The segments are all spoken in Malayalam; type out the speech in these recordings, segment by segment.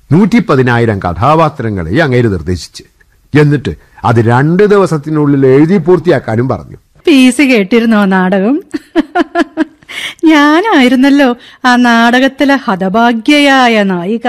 നൂറ്റി പതിനായിരം കഥാപാത്രങ്ങളെ അങ്ങേര് നിർദ്ദേശിച്ച് എന്നിട്ട് അത് രണ്ട് ദിവസത്തിനുള്ളിൽ എഴുതി പൂർത്തിയാക്കാനും പറഞ്ഞു പീസ് കേട്ടിരുന്നോ നാടകം ഞാനായിരുന്നല്ലോ ആ നാടകത്തിലെ ഹതഭാഗ്യയായ നായിക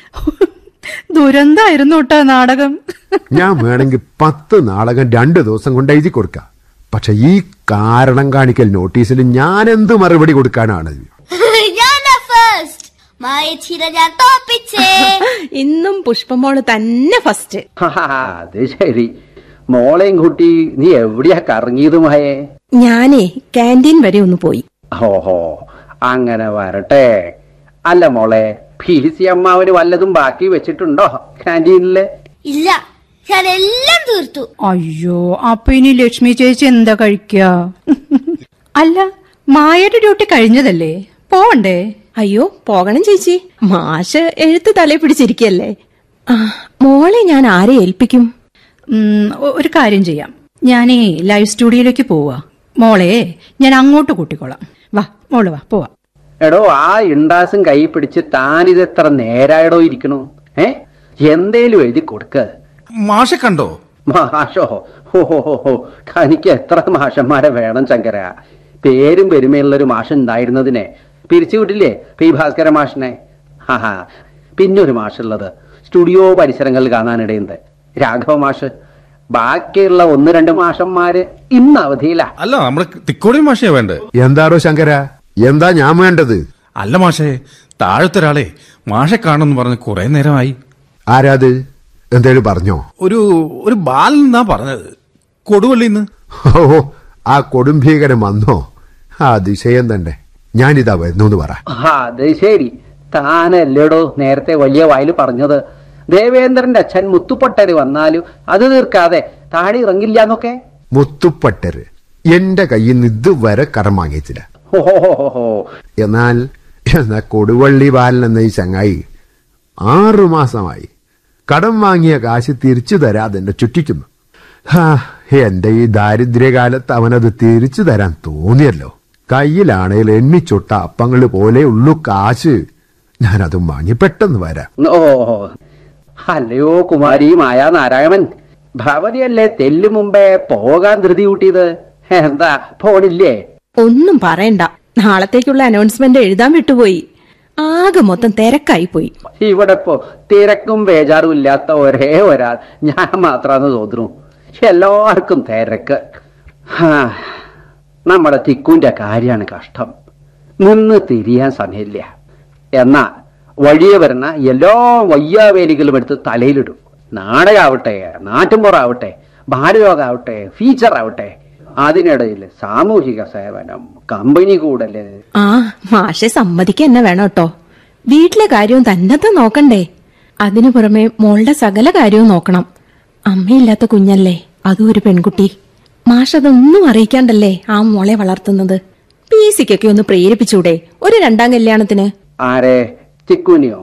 ദുരന്തായിരുന്നു കേട്ടോ നാടകം ഞാൻ വേണമെങ്കിൽ പത്ത് നാടകം രണ്ട് ദിവസം കൊണ്ട് എഴുതി കൊടുക്കാം പക്ഷെ ഈ കാരണം കാണിക്കൽ നോട്ടീസിൽ ഞാൻ എന്ത് മറുപടി കൊടുക്കാനാണ് ഞാനാ ഫസ്റ്റ് മായച്ചിര ഞാൻ തോപ്പിച്ചേ ഇന്നും പുഷ്പമോള് തന്നെ ഫസ്റ്റ് ഹാ, അത് ശരി മോളെയും കുട്ടി നീ എവിടെയാ കറങ്ങിയത് മായേ ഞാനേ കാന്റീൻ വരെ ഒന്ന് പോയി ഓഹോ അങ്ങനെ വരട്ടെ അല്ല മോളെ പി സി അമ്മാവന് വല്ലതും ബാക്കി വെച്ചിട്ടുണ്ടോ കാന്റീനില് ഇല്ല ഞാൻ എല്ലാം തീർത്തു അയ്യോ അപ്പൊ ഇനി ലക്ഷ്മി ചേച്ചി എന്താ കഴിക്ക അല്ല മായയുടെ ഡ്യൂട്ടി കഴിഞ്ഞതല്ലേ പോവണ്ടേ അയ്യോ പോകണം ചേച്ചി മാഷ് എഴുത്ത് തലേ പിടിച്ചിരിക്കല്ലേ ആ മോളെ ഞാൻ ആരെ ഏൽപ്പിക്കും ഉം, ഒ- ഒരു കാര്യം ചെയ്യാം ഞാനേ ലൈവ് സ്റ്റുഡിയോയിലേക്ക് പോവാ മോളെ ഞാൻ അങ്ങോട്ട് കൂട്ടിക്കോളാം വാ മോള് വാ പോവാ എടോ ആ ഇണ്ടാസും കൈ പിടിച്ച് താനിത് എത്ര നേരായടോ ഇരിക്കണു ഏ എന്തേലും എഴുതി കൊടുക്ക മാഷെ കണ്ടോ മാഷോ ഹോ ഹോ ഹോ ഹോ തനിക്ക് എത്ര മാഷന്മാരെ വേണം ശങ്കര പേരും പെരുമയുള്ള ഒരു മാഷ് ഉണ്ടായിരുന്നതിനെ പിരിച്ചു വിട്ടില്ലേ പി ഭാസ്കര മാഷിനെ ഹാ പിന്നൊരു മാഷുള്ളത് സ്റ്റുഡിയോ പരിസരങ്ങളിൽ കാണാനിടയുണ്ട് രാഘവ മാഷ് ബാക്കിയുള്ള ഒന്ന് രണ്ട് മാഷന്മാര് ഇന്ന് അവധിയിലാ അല്ല നമ്മുടെ തിക്കോടി മാഷയാ വേണ്ടേ എന്താടോ ശങ്കര എന്താ ഞാൻ വേണ്ടത് അല്ല മാഷേ താഴത്തെ ഒരാളെ മാഷെ കാണുമെന്ന് പറഞ്ഞ് കുറെ നേരമായി ആരാത് എന്തേലും പറഞ്ഞോ ഒരു ഒരു ബാലൻ എന്നാ പറഞ്ഞത് കൊടുവള്ളിന്ന് ഓ ആ കൊടുംഭീകരം വന്നോ ആ അതിശയം തന്നെ ഞാനിതാ വരുന്നു എന്ന് പറ ആ, അത് ശരി താനല്ലേടോ നേരത്തെ വലിയ വായിൽ പറഞ്ഞത് ദേവേന്ദ്രന്റെ അച്ഛൻ മുത്തുപൊട്ടര് വന്നാലും അത് തീർക്കാതെ താഴെ ഇറങ്ങില്ല എന്നൊക്കെ മുത്തുപ്പട്ടര് എന്റെ കയ്യിൽ നിന്ന് ഇതുവരെ കടം വാങ്ങിയിട്ടില്ല ഓഹോ എന്നാൽ എന്നാ കൊടുവള്ളി ബാലൻ എന്ന ഈ ചങ്ങായി ആറു മാസമായി കടം വാങ്ങിയ കാശ് തിരിച്ചു തരാതെ എന്നെ ചുറ്റിക്കുന്നു ഹാ എന്റെ ഈ ദാരിദ്ര്യകാലത്ത് അവനത് തിരിച്ചു തരാൻ തോന്നിയല്ലോ കയ്യിലാണേൽ എണ്ണിച്ചൊട്ട അപ്പങ്ങൾ പോലെ ഉള്ളു കാശ് ഞാനതും വാങ്ങി പെട്ടെന്ന് വരാം ഓ അല്ലയോ കുമാരി മായാ നാരായണൻ ഭവതിയല്ലേ തെല്ലു മുമ്പേ പോകാൻ ധൃതി കൂട്ടിയത് എന്താ പോണില്ലേ ഒന്നും പറയണ്ട നാളത്തേക്കുള്ള അനൗൺസ്മെന്റ് എഴുതാൻ വിട്ടുപോയി ആകെ മൊത്തം തിരക്കായി പോയി ഇവിടെ ഇപ്പോ തിരക്കും ബേജാറും ഇല്ലാത്ത ഒരേ ഒരാൾ ഞാൻ മാത്രാന്ന് തോന്നുന്നു എല്ലാവർക്കും തിരക്ക് ഹാ, നമ്മുടെ തിക്കുന്റെ കാര്യാണ് കഷ്ടം നിന്ന് തിരിയാൻ സമയമില്ല എന്നാ വഴിയെ വരുന്ന എല്ലാ വയ്യാവേലികളും എടുത്ത് തലയിലിടും നാടകമാവട്ടെ നാട്ടുമ്പുറാവട്ടെ ബാലയോഗാവട്ടെ ഫീച്ചർ ആവട്ടെ അതിനിടയിൽ സാമൂഹിക സേവനം കമ്പനി കൂടല് ആ മാഷെ സമ്മതിക്കുക തന്നെ വേണം കേട്ടോ വീട്ടിലെ കാര്യവും തന്നത്തെ നോക്കണ്ടേ അതിനു പുറമെ മോളുടെ സകല കാര്യവും നോക്കണം അമ്മയില്ലാത്ത കുഞ്ഞല്ലേ അതും ഒരു പെൺകുട്ടി മാഷതൊന്നും അറിയിക്കാണ്ടല്ലേ ആ മോളെ വളർത്തുന്നത് പി സിക്കൊക്കെ ഒന്ന് പ്രേരിപ്പിച്ചൂടെ ഒരു രണ്ടാം കല്യാണത്തിന് ആരെ ചിക്കുനിയോ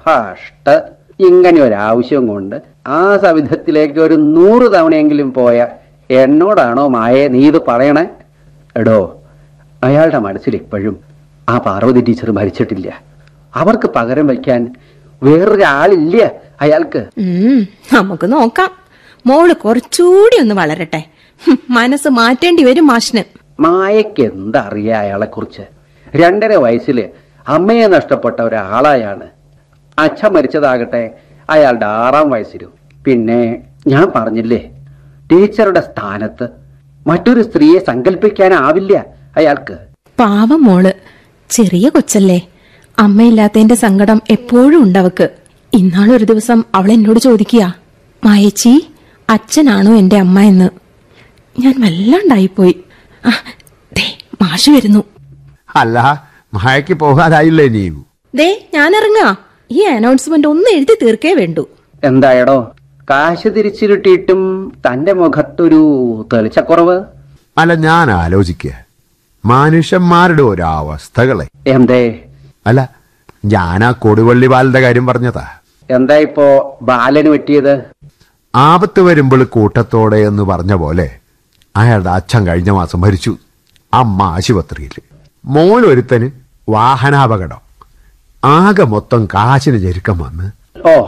ഭഷ്ട ഇങ്ങനെ ഒരു ആവശ്യം കൊണ്ട് ആ സവിധത്തിലേക്ക് ഒരു നൂറ് തവണയെങ്കിലും പോയ എന്നോടാണോ മായെ നീ ഇത് പറയണേ എടോ അയാളുടെ മനസ്സിൽ ഇപ്പോഴും ആ പാർവതി ടീച്ചർ മരിച്ചിട്ടില്ല അവർക്ക് പകരം വയ്ക്കാൻ വേറൊരാളില്ല അയാൾക്ക് ഉം നമുക്ക് നോക്കാം മോള് കുറച്ചുകൂടി ഒന്ന് വളരട്ടെ ഹും, മനസ്സ് മാറ്റേണ്ടി വരും മാഷിന് മായയ്ക്ക് എന്തറിയാ അയാളെ കുറിച്ച് രണ്ടര വയസ്സില് അമ്മയെ നഷ്ടപ്പെട്ട ഒരാളായാണ് അച്ഛൻ മരിച്ചതാകട്ടെ അയാളുടെ ആറാം വയസ്സിലും പിന്നെ ഞാൻ പറഞ്ഞില്ലേ ടീച്ചറുടെ സ്ഥാനത്ത് മറ്റൊരു സ്ത്രീയെ സങ്കല്പിക്കാനാവില്ല അയാൾക്ക് പാവം മോള് ചെറിയ കൊച്ചല്ലേ അമ്മയില്ലാത്തതിന്റെ സങ്കടം എപ്പോഴും ഉണ്ടവക്ക് ഇന്നാളൊരു ദിവസം അവൾ എന്നോട് ചോദിക്കുക മായച്ചി അച്ഛനാണോ എന്റെ അമ്മ എന്ന് ഞാൻ വല്ലാണ്ടായിപ്പോയി ആ, ദേ മാഷ് വരുന്നു അല്ല മഴയ്ക്ക് പോകാതായില്ലേ നീയും ദേ ഞാൻ ഇറങ്ങാ ഈ അനൗൺസ്മെന്റ് ഒന്ന് എഴുതി തീർക്കേ വേണ്ടൂ എന്തായടോ കാശ് തിരിച്ചു കിട്ടിയിട്ടും തന്റെ മുഖത്തൊരു തെളിച്ചക്കുറവ് അല്ല ഞാൻ ആലോചിക്കുക മനുഷ്യന്മാരുടെ ഓരോ അവസ്ഥകളെ എന്തേ അല്ല ഞാൻ ആ കൊടുവള്ളി ബാലന്റെ കാര്യം പറഞ്ഞതാ എന്താ ഇപ്പോ ബാലന് പറ്റിയത് ആപത്ത് വരുമ്പോൾ കൂട്ടത്തോടെ എന്ന് പറഞ്ഞ പോലെ അയാളുടെ അച്ഛൻ കഴിഞ്ഞ മാസം മരിച്ചു അമ്മ ആശുപത്രിയിൽ മോൻ ഒരുത്തന് വാഹനാപകടം ആകെ മൊത്തം കാശിന് ഞെരുക്കം വന്ന് ഓ